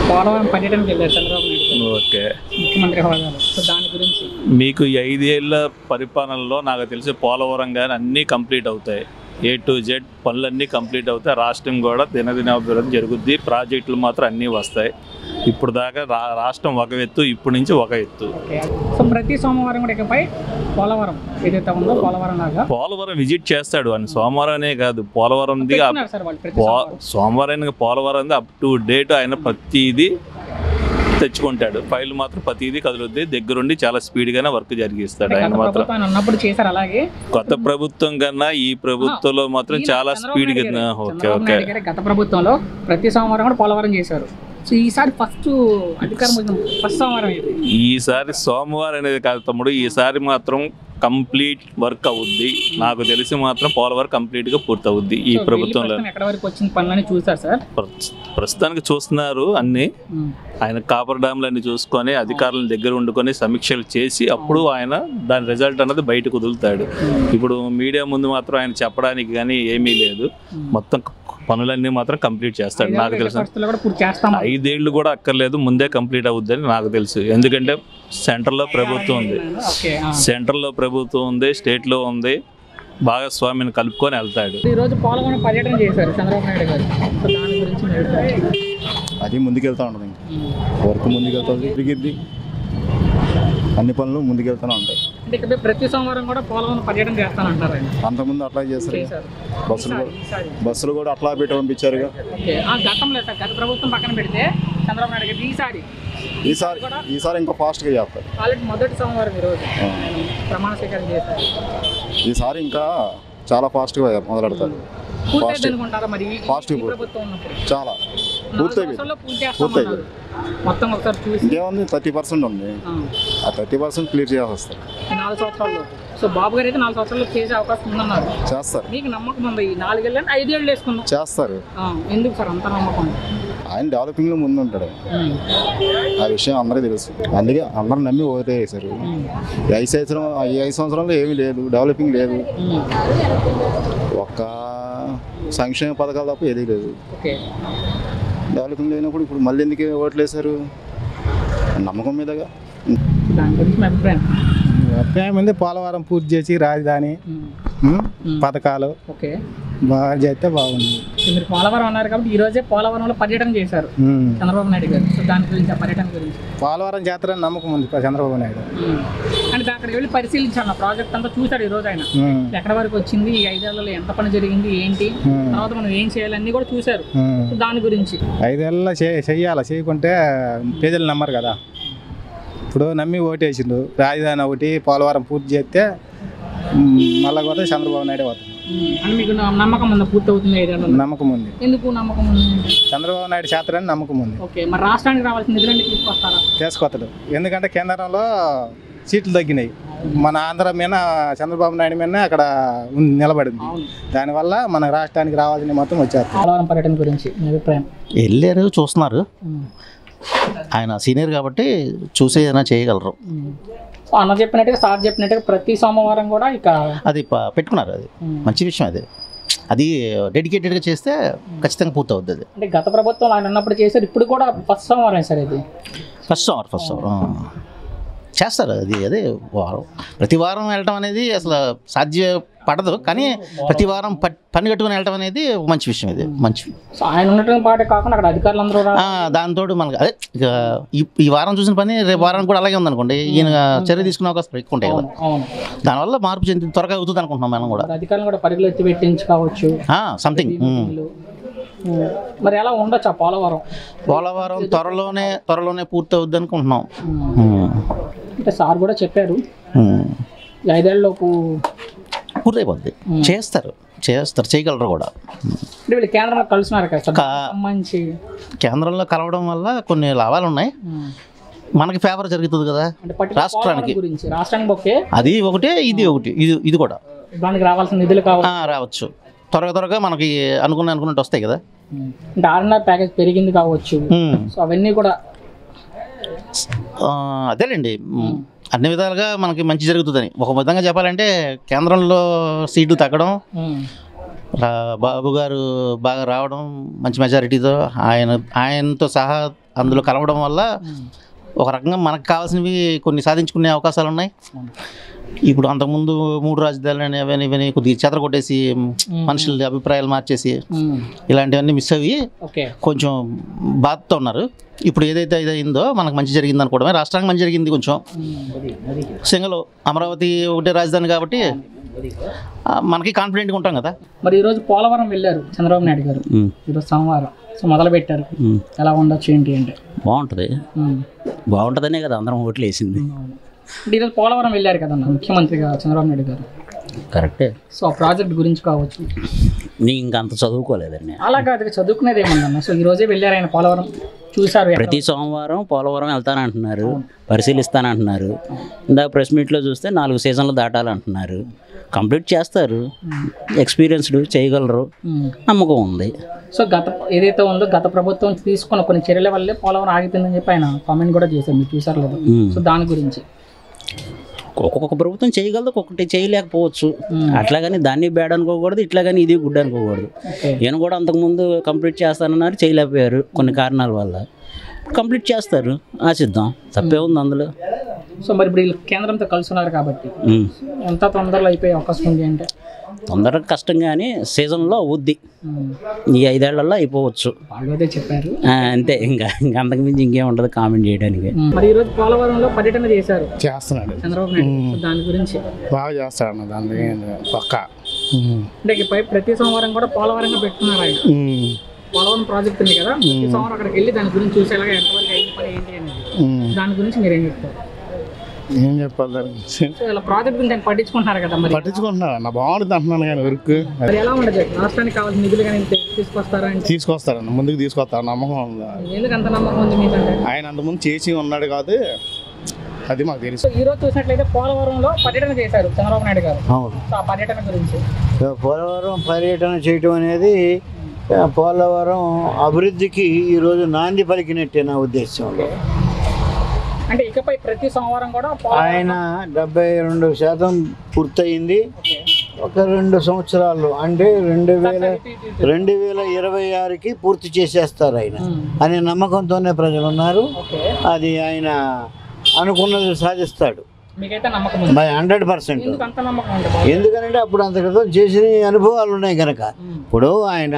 పోలవరం పర్యటనకి వెళ్ళారు చంద్రబాబు నాయుడు గారు ఓకే ముఖ్యమంత్రి హోదాలో సో దాని గురించి మీకు ఈ ఐదేళ్ల పరిపాలనలో నాకు తెలిసి పోలవరం కానీ అన్నీ కంప్లీట్ అవుతాయి ఏ టు జెడ్ పనులన్నీ కంప్లీట్ అవుతాయి రాష్ట్రం కూడా దినదిన అభివృద్ధి జరుగుద్ది ప్రాజెక్టులు మాత్రం అన్నీ వస్తాయి ఇప్పుడు దాకా రా రాష్ట్రం ఒక ఎత్తు ఇప్పుడు నుంచి ఒక ఎత్తు ఓకే సో ప్రతి సోమవారం కూడా ఇకపై పోలవరం ఏదైతే ఉందో పోలవరం లాగా పోలవరం విజిట్ చేస్తాడు అని సోమవారం అనే కాదు పోలవరంది పెట్టుకున్నారు సార్ వాళ్ళు ప్రతి పో సోమవారం. సోమవారానికి పోలవరం అప్ టు డేట్ ఆయన ప్రతిదీ తెచ్చుకుంటాడు ఫైల్ మాత్రం ప్రతిదీ కదులుద్ది దగ్గరుండి చాలా స్పీడ్గానే వర్క్ జరిగిస్తాడు అంటే ఆయన గత మాత్రం ప్రభుత్వం ఆయన ఉన్నప్పుడు చేశారు అలాగే కొత్త ప్రభుత్వం కన్నా ఈ ప్రభుత్వంలో మాత్రం ఈయన చాలా చంద్రబాబు స్పీడ్గా నాయుడు గారు- ఓకే చంద్రబాబు ఓకే నాయుడు గారు గత ప్రభుత్వంలో ప్రతి సోమవారం కూడా పోలవరం చేశారు సో ఈసారి ఫస్ట్ అధికారం వచ్చిన ఫస్ట్ సోమవారం ఇది ఈసారి సోమవారం అనేది కాదు తమ్ముడు ఈసారి మాత్రం కంప్లీట్ వర్క్ అవుద్ది నాకు తెలిసి మాత్రం పోలవరం కంప్లీట్ గా పూర్తి అవుద్ది ఈ సో వెళ్ళి ప్రభుత్వంలో ప్రస్తుతం ఎక్కడ వరకు వచ్చిన పనులని చూసారు సార్ ప్ర- ప్రస్తుతానికి చూస్తున్నారు అన్ని ఉమ్. ఆయన కాపర్ డ్యామ్లు అన్ని చూసుకొని అధికారుల దగ్గర వండుకొని సమీక్షలు చేసి అప్పుడు ఆయన దాని రిజల్ట్ అన్నది బయటకు వదులుతాడు ఇప్పుడు మీడియా ముందు మాత్రం ఆయన చెప్పడానికి కానీ ఏమీ లేదు మొత్తం పనులన్నీ మాత్రం కంప్లీట్ చేస్తాడు నాకు ఐదేళ్ల తెలుసు పరిస్థితుల్లో కూడా పూర్తి చేస్తాం ఐదేళ్లు కూడా అక్కర్లేదు ముందే కంప్లీట్ అవుద్దని నాకు తెలుసు ఎందుకంటే సెంటర్లో ప్రభుత్వం ఉంది ఓకే ఆ. సెంట్రల్లో ప్రభుత్వం ఉంది స్టేట్లో ఉంది భాగస్వామిని కలుపుకొని వెళ్తాడు ఈ రోజు పోలవరం పర్యటన చేశారు చంద్రబాబు నాయుడు గారు సో దాని గురించి మీరు అభిప్రాయం? అది ముందుకెళ్తా ఉంటుంది ఇంకా వర్క్ ముందుకెళ్తుంది తిరిగిద్ది అన్ని పనులు ముందుకెళ్తూనే ఉంటాయి అంటే ఇక్కడ ప్రతి సోమవారం కూడా పోలవరం పర్యటన చేస్తానంటారు ఆయన అంతకుముందు అట్లా చేస్తారు చేశారు బస్సులు కూడా ఈసారి బస్సులు కూడా అట్లా పెట్టి పంపించారుగా ఓకే ఆ గతంలో సార్ గత ప్రభుత్వం పక్కన పెడితే చంద్రబాబు నాయుడు గారు ఈసారి ఈసారి ఈసారి ఇంకా ఫాస్ట్గా చేస్తారు ఆల్రెడీ మొదటి సోమవారం ఈరోజు ఆ. ఆయన ప్రమాణ స్వీకారం చేశారు ఈసారి ఇంకా చాలా ఫాస్ట్గా మొదలెడతారు పూర్తయింది అనుకుంటారా మరి ఈ- Fast ఈ గా పూర్తి. ప్రభుత్వం ఉన్నప్పుడు చాలా నాలుగు పూర్తయిపోయింది సంవత్సరాల్లో పూర్తి పూర్తి చేస్తామన్నారు మొత్తం ఒకసారి చూసి ఇంకేముంది థర్టీ పర్సెంట్ ఉంది ఆ, ఆ థర్టీ పర్సెంట్ క్లియర్ చేయాల్సి వస్తారు ఈ నాలుగు సంవత్సరాల్లో సో బాబు గారు అయితే నాలుగు సంవత్సరాల్లో చేసే అవకాశం ఉందన్నారు చేస్తారు మీకు నమ్మకం ఉంది ఈ నాలుగేళ్ళు అంటే ఐదేళ్ళు వేసుకుందాం చేస్తారు ఆ, ఎందుకు సార్ అంత నమ్మకం ఆయన డెవలపింగ్లో ముందు ఉంటాడు ఉమ్, ఆ విషయం అందరికీ తెలుసు అందుకే అందరూ నమ్మి ఓటే వేశారు ఉమ్, ఈ ఐదు సంవత్సరం ఈ ఐదు సంవత్సరంలో ఏమీ లేదు డెవలపింగ్ లేదు ఉమ్. ఒక్క సంక్షేమ పథకాలు తప్ప ఏదీ లేదు ఓకే డెవలపింగ్ లేనప్పుడు ఇప్పుడు మళ్ళీ ఎందుకు ఓట్లు వేశారు నమ్మకం మీదగా దాని గురించి మీ అభిప్రాయం అభిప్రాయం ఉంది పోలవరం పూర్తి చేసి రాజధాని ఉమ్, ఉం? ఉమ్. పథకాలు ఓకే బాగా చేస్తే బాగుంది సో మీరు పోలవరం అన్నారు కాబట్టి ఈ రోజే పోలవరంలో పర్యటన చేశారు ఉం. చంద్రబాబు నాయుడు గారు సో దాని గురించి ఆ పర్యటన గురించి పోలవరం జాతర అని నమ్మకం ఉంది చంద్రబాబు నాయుడు ఉమ్. అంటే అక్కడికి వెళ్ళి పరిశీలించాను ఆ ప్రాజెక్ట్ అంతా చూశాడు ఈ రోజు ఆయన ఉం. ఎక్కడ వరకు వచ్చింది ఈ ఐదేళ్లలో ఎంత పని జరిగింది ఏంటి ఉం. తర్వాత మనం ఏం చేయాలి అన్ని కూడా చూశారు ఉం. సో దాని గురించి ఐదేళ్ళ చే చెయ్యాలి చేయకుంటే ప్రజలు నమ్మరు కదా ఇప్పుడు నమ్మి ఓటేసిండు రాజధాని ఒకటి పోలవరం పూర్తి చేస్తే ఉం, మళ్ళా పోతే చంద్రబాబు నాయుడు పోతుంది ఉమ్. అని మీకు న- నమ్మకం ఉందా పూర్తి అవుతుంది ఐదేళ్లలో నమ్మకం ఉంది ఎందుకు నమ్మకం ఉంది చంద్రబాబు నాయుడు చేస్తారని అని నమ్మకం ఉంది ఓకే మరి రాష్ట్రానికి రావాల్సిన నిధులన్నీ తీసుకొస్తారా తీసుకొస్తాడు ఎందుకంటే కేంద్రంలో సీట్లు తగ్గినాయి మన ఆంధ్ర మీద చంద్రబాబు నాయుడు మీద అక్కడ ఉం- నిలబడింది అవును దానివల్ల మన రాష్ట్రానికి రావాల్సిన మొత్తం వచ్చేస్తుంది పోలవరం పర్యటన గురించి మీ అభిప్రాయం వెళ్ళారు చూస్తున్నారు ఉమ్. ఆయన సీనియర్ కాబట్టి చూసి ఏదైనా చేయగలరు ఉమ్. సో అన్న చెప్పినట్టుగా సార్ చెప్పినట్టుగా ప్రతి సోమవారం కూడా ఇక అది ప- పెట్టుకున్నారు అది ఉమ్. మంచి విషయం అది అది డెడికేటెడ్గా చేస్తే ఖచ్చితంగా పూర్తి అవుతుంది అది అంటే గత ప్రభుత్వం ఆయన ఉన్నప్పుడు చేశారు ఇప్పుడు కూడా ఫస్ట్ సోమవారం సార్ ఇది ఫస్ట్ సమ్మర్ ఫస్ట్ సమ్మర్ చేస్తారు అది అదే వారం ప్రతి వారం వెళ్ళటం అనేది అసలు సాధ్యపడదు కానీ ప్రతి వారం ప- పని కట్టుకుని వెళ్ళటం అనేది ఒక మంచి విషయం ఇది మంచి సో ఆయన ఉన్నటువంటి పాటే కాకుండా అక్కడ అధికారులు అందరూ రా- ఆ, దాంతో మనకి అదే ఇక ఈ ఈ వారం చూసిన పని రేపు వారానికి కూడా అలాగే ఉందనుకోండి ఈయన చర్య తీసుకునే అవకాశం ఎక్కువ ఉంటాయి కదా అవును అవును దానివల్ల మార్పు చెంది త్వరగా అవుతుంది అనుకుంటున్నాం మనం కూడా మరి అధికారులు కూడా పరుగులు ఎత్తి పెట్టించుకోవచ్చు సంథింగ్ వీళ్ళు. ఉమ్. మరి ఎలా ఉండొచ్చు ఆ పోలవరం పోలవరం త్వరలోనే త్వరలోనే పూర్తి అవుద్ది అనుకుంటున్నాం ఉమ్. ఉమ్. అంటే సార్ కూడా చెప్పారు ఉమ్. ఈ ఐదేళ్లలోపు పూర్తి అయిపోద్ది చేస్తారు చేస్తారు చేయగలరు కూడా అంటే వీళ్ళు కేంద్రంలో కలుస్తున్నారు కదా సార్ కా- సంబంధించి కేంద్రంలో కలవడం వల్ల కొన్ని లాభాలు ఉన్నాయి ఉమ్. మనకి ఫేవర్ జరుగుతుంది కదా అంటే పర్టికులర్ రాష్ట్రానికి పోలవరం గురించి రాష్ట్రానికి ఓకే అది ఒకటే ఇది ఒకటి ఇది ఇది కూడా దానికి రావాల్సిన నిధులు కావాలి ఆ, రావచ్చు త్వరగా త్వరగా మనకి అనుకున్న అనుకున్నట్టు వస్తాయి కదా ఉమ్. అంటే ఆర్ఎన్ఆర్ ప్యాకేజ్ పెరిగింది కావచ్చు ఉమ్. సో అవన్నీ కూడా ఆ, అదేలేండి ఉమ్. అన్ని విధాలుగా మనకి మంచి జరుగుతుందని ఒక విధంగా చెప్పాలంటే కేంద్రంలో సీటు తగ్గడం ఉమ్. రా- బాబు గారు బాగా రావడం మంచి మెజారిటీతో ఆయన ఆయనతో సహా అందులో కలవడం వల్ల ఒక రకంగా మనకు కావాల్సినవి కొన్ని సాధించుకునే అవకాశాలు ఉన్నాయి ఇప్పుడు అంతకుముందు మూడు రాజధానులు అవన్నీ ఇవన్నీ కొద్దిగా చెదర కొట్టేసి మనుషుల అభిప్రాయాలు మార్చేసి ఉమ్. ఇలాంటివన్నీ మిస్ అయ్యి ఓకే కొంచెం బాధతో ఉన్నారు ఇప్పుడు ఏదైతే ఇది అయిందో మనకు మంచి జరిగింది అనుకోవడమే రాష్ట్రానికి మంచి జరిగింది కొంచెం సింగల్ అమరావతి ఒకటే రాజధాని కాబట్టి ఆ, మనకి కాన్ఫిడెంట్గా ఉంటాం కదా మరి ఈరోజు పోలవరం వెళ్ళారు చంద్రబాబు నాయుడు గారు ఈరోజు సోమవారం సో మొదలు పెట్టారు ఎలా ఉండొచ్చు ఏంటి అంటే బాగుంటుంది ఉమ్. బాగుంటుందనే కదా అందరం ఓట్లు వేసింది అంటే ఈరోజు పోలవరం వెళ్ళారు కదన్న ముఖ్యమంత్రిగా చంద్రబాబు నాయుడు గారు కరెక్టే సో ఆ ప్రాజెక్ట్ గురించి కావచ్చు నీ ఇంకంత చదువుకోలేదండి అలా కాదు చదువుకునేది ఏముందన్న సో ఈ రోజే వెళ్ళారు ఆయన పోలవరం చూసారు ఎక్కడ- ప్రతి సోమవారం పోలవరం వెళ్తానంటున్నారు పరిశీలిస్తానంటున్నారు ఇందాక ప్రెస్ మీట్లో చూస్తే నాలుగు సీజన్లు దాటాలంటున్నారు కంప్లీట్ చేస్తారు ఎక్స్పీరియన్స్డ్ చేయగలరు ఉమ్. నమ్మకం ఉంది సో గత ఏదైతే ఉందో గత ప్రభుత్వం తీసుకున్న కొన్ని చర్యల వల్లే పోలవరం ఆగిపోయిందని చెప్పి ఆయన కామెంట్ కూడా చేశారు మీరు చూసారు లేదు ఉమ్. సో దాని గురించి ఒక్కొక్క ప్రభుత్వం చేయగలదు ఒక్కొక్కటి చేయలేకపోవచ్చు అట్లాగని దాన్ని బ్యాడ్ అనుకోకూడదు ఇట్లా కానీ ఇది గుడ్ అనుకోకూడదు ఓకే ఈయన కూడా అంతకుముందు కంప్లీట్ చేస్తానన్నారు చేయలేకపోయారు కొన్ని కారణాల వల్ల కంప్లీట్ చేస్తారు ఆశిద్దాం తప్పే ఉంది అందులో సో మరి ఇప్పుడు వీళ్ళు కేంద్రంతో కలిసి ఉన్నారు కాబట్టి ఉమ్. ఎంత తొందరలో అయిపోయే అవకాశం ఉంది అంటే తొందరగా కష్టం కానీ సీజన్లో అవుద్ది ఉమ్. ఈ ఐదేళ్లలో అయిపోవచ్చు వాళ్ళు అదే చెప్పారు ఆ, అంతే ఇంకా ఇంకా అంతకుమించి ఇంకేం ఉండదు కామెంట్ చేయడానికి ఉమ్. మరి ఈరోజు పోలవరంలో పర్యటన చేశారు చేస్తున్నాడు చంద్రబాబు నాయుడు సో దాని గురించి బాగా చేస్తాడు దాని పక్క అంటే ఇకపై ప్రతి సోమవారం కూడా పోలవరంగా పెట్టుకున్నారు ఆయన పోలవరం ప్రాజెక్ట్ ఉంది కదా ప్రతి సోమవారం అక్కడికి వెళ్ళి దాని గురించి చూసేలాగా ఎంతవరకు అయింది పని ఏంటి అనేది దాని గురించి మీరు ఏం చెప్తారు ఏం చెప్పాలి దాని గురించి సో ఇలా ప్రాజెక్ట్ గురించి ఆయన పట్టించుకుంటున్నారు కదా మరి పట్టించుకుంటున్నాడు నా బాగుంటుంది అంటున్నాను కానీ వర్క్ మరి ఎలా ఉండదు రాష్ట్రానికి కావాల్సిన నిధులు కానీ తీ- తీసుకొస్తారా అంటే తీసుకొస్తారన్న ముందుకు తీసుకొస్తాను నమ్మకం ఉంది ఎందుకు అంత నమ్మకం ఉంది మీకంటే ఆయన అంతకుముందు చేసి ఉన్నాడు కాదు అది మాకు తెలుసు సో ఈ రోజు చూసినట్లయితే పోలవరంలో పర్యటన చేశారు చంద్రబాబు నాయుడు గారు అవును సో ఆ పర్యటన గురించి పోలవరం పర్యటన చేయటం అనేది ఆ, పోలవరం అభివృద్ధికి ఈరోజు నాంది పలికినట్టే నా ఉద్దేశంలో అంటే ఇకపై ప్రతి సోమవారం కూడా పోలవరం ఆయన డెబ్బై రెండు శాతం పూర్తయింది ఒక రెండు సంవత్సరాలు అంటే రెండు వేల రెండు వేల ఇరవై ఆరుకి పూర్తి చేసేస్తారు ఆయన అనే నమ్మకంతోనే ప్రజలు ఉన్నారు ఓకే అది ఆయన అనుకున్నది సాధిస్తాడు మీకైతే నమ్మకం ఉంది బై హండ్రెడ్ పర్సెంట్ ఎందుకు అంత నమ్మకం ఉంది ఎందుకంటే అప్పుడు అంత క్రితం చేసిన అనుభవాలు ఉన్నాయి కనుక ఇప్పుడు ఆయన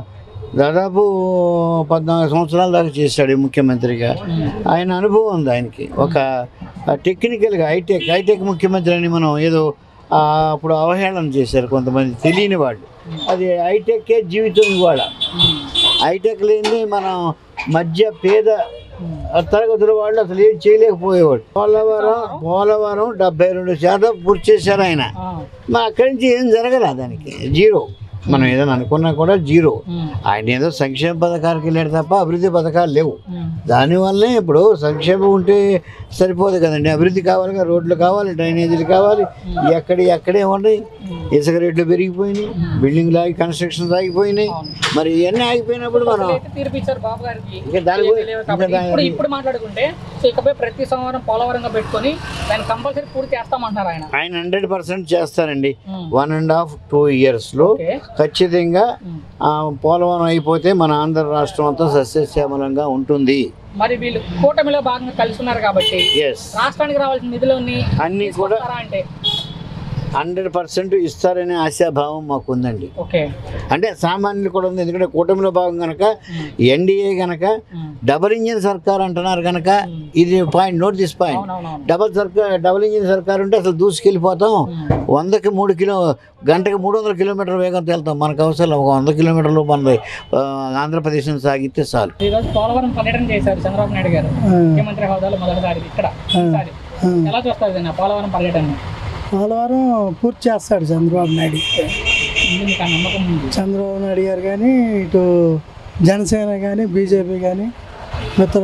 దాదాపు పద్నాలుగు సంవత్సరాల దాకా చేశాడు ఈ ముఖ్యమంత్రిగా ఆయన అనుభవం ఉంది ఆయనకి ఒక టెక్నికల్గా హైటెక్ హైటెక్ ముఖ్యమంత్రి అని మనం ఏదో ఆ, అప్పుడు అవహేళన చేశారు కొంతమంది తెలియని వాళ్ళు అది హైటెక్కే జీవితం ఇవాళ హైటెక్ లేని మనం మధ్య పేద తరగతుల వాళ్ళు అసలు ఏం చేయలేకపోయేవాడు పోలవరం పోలవరం డెబ్బై రెండు శాతం పూర్తి చేశారు ఆయన ఆ, మా అక్కడి నుంచి ఏం జరగలే దానికి జీరో మనం ఏదైనా అనుకున్నా కూడా జీరో ఆయన ఏదో సంక్షేమ పథకానికి వెళ్ళాడు తప్ప అభివృద్ధి పథకాలు లేవు దానివల్లే ఇప్పుడు సంక్షేమం ఉంటే సరిపోదు కదండి అభివృద్ధి కావాలి కదా రోడ్లు కావాలి డ్రైనేజీలు కావాలి ఎక్కడి ఎక్కడే ఉన్నాయి ఇసుక రేట్లు పెరిగిపోయినాయి బిల్డింగ్లు ఆగి కన్స్ట్రక్షన్స్ ఆగిపోయినాయి మరి ఇవన్నీ ఆగిపోయినప్పుడు మనం అయితే తీర్పు ఇచ్చారు బాబు గారికి ఇంకా దాని గురించి- తెలియదు కాబట్టి ఇంకా దాని- ఇప్పుడు ఇప్పుడు మాట్లాడుకుంటే సో ఇకపై ప్రతి సోమవారం పోలవరంగా పెట్టుకొని దాన్ని కంపల్సరీ పూర్తి చేస్తామంటున్నారు ఆయన ఆయన హండ్రెడ్ పర్సెంట్ చేస్తారండి um. One and half two ఇయర్స్లో ఓకే ఖచ్చితంగా ఆ, పోలవరం అయిపోతే మన ఆంధ్ర రాష్ట్రం అంతా సస్యశ్యామలంగా ఉంటుంది మరి వీళ్ళు కూటమిలో భాగంగా కలిసి ఉన్నారు కాబట్టి ఎస్ రాష్ట్రానికి రావాల్సిన నిధులన్నీ అన్నీ కూడా తీసుకొస్తారా అంటే హండ్రెడ్ పర్సెంట్ ఇస్తారనే ఆశాభావం మాకు ఉందండి ఓకే అంటే సామాన్యులు కూడా ఉంది ఎందుకంటే కూటమిలో భాగం కనుక ఎన్డీఏ కనుక డబుల్ ఇంజిన్ సర్కార్ అంటున్నారు కనుక ఇది పాయింట్ నోట్ దిస్ పాయింట్ అవునవును డబల్ సర్కార్ డబుల్ ఇంజిన్ సర్కార్ ఉంటే అసలు దూసుకెళ్ళిపోతాం వందకి మూడు కిలో గంటకి మూడు వందల కిలోమీటర్ల వేగంతో వెళ్తాం మనకు అవసరం ఒక వంద కిలోమీటర్లు మన ఆంధ్రప్రదేశ్ నుంచి సాగితే చాలు ఈరోజు పోలవరం పర్యటన చేశారు చంద్రబాబు నాయుడు గారు ముఖ్యమంత్రి హోదాలో మొదటిసారి ఇక్కడ ఈసారి ఎలా చూస్తారు దీన్ని పోలవరం పర్యటన పోలవరం పూర్తి చేస్తాడు చంద్రబాబు నాయుడు మీకు ఆ నమ్మకం ఉంది చంద్రబాబు నాయుడు గారు కానీ ఇటు జనసేన కానీ బీజేపీ కానీ మిత్ర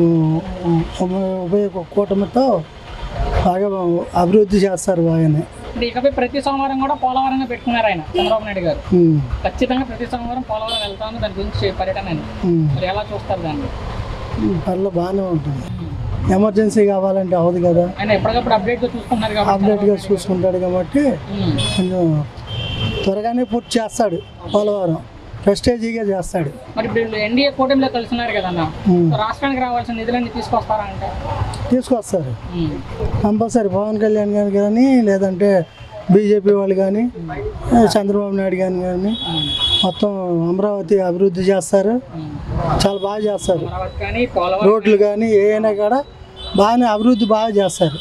ఉభయ కూటమితో బాగా అభివృద్ధి చేస్తారు బాగానే అంటే ఇకపై ప్రతి సోమవారం కూడా పోలవరంగా పెట్టుకున్నారు ఆయన చంద్రబాబు నాయుడు గారు ఉమ్, ఖచ్చితంగా ప్రతి సోమవారం పోలవరం వెళ్తాను దాని గురించి పర్యటన అని ఉమ్. మరి ఎలా చూస్తారు దాన్ని పర్ల బాగానే ఉంటుంది ఎమర్జెన్సీ కావాలంటే అవదు కదా ఆయన ఎప్పటికప్పుడు అప్డేట్ గా చూసుకుంటున్నారు కాబట్టి అప్డేట్గా చూసుకుంటాడు కాబట్టి ఉమ్. కొంచెం త్వరగానే పూర్తి చేస్తాడు పోలవరం ప్రెస్టేజీగా చేస్తాడు మరి ఇప్పుడు వీళ్ళు ఎన్డీఏ కూటమిలో కలిసినారు కదన్న ఉమ్. సో రాష్ట్రానికి రావాల్సిన నిధులన్నీ తీసుకొస్తారా అంటే తీసుకొస్తారు ఉమ్. కంపల్సరీ పవన్ కళ్యాణ్ గారు కానీ లేదంటే బీజేపీ వాళ్ళు కానీ చంద్రబాబు నాయుడు గారు కానీ మొత్తం అమరావతి అభివృద్ధి చేస్తారు చాలా బాగా చేస్తారు అమరావతి కానీ పోలవరం రోడ్లు కానీ ఏమైనా కూడా బాగానే అభివృద్ధి బాగా చేస్తారు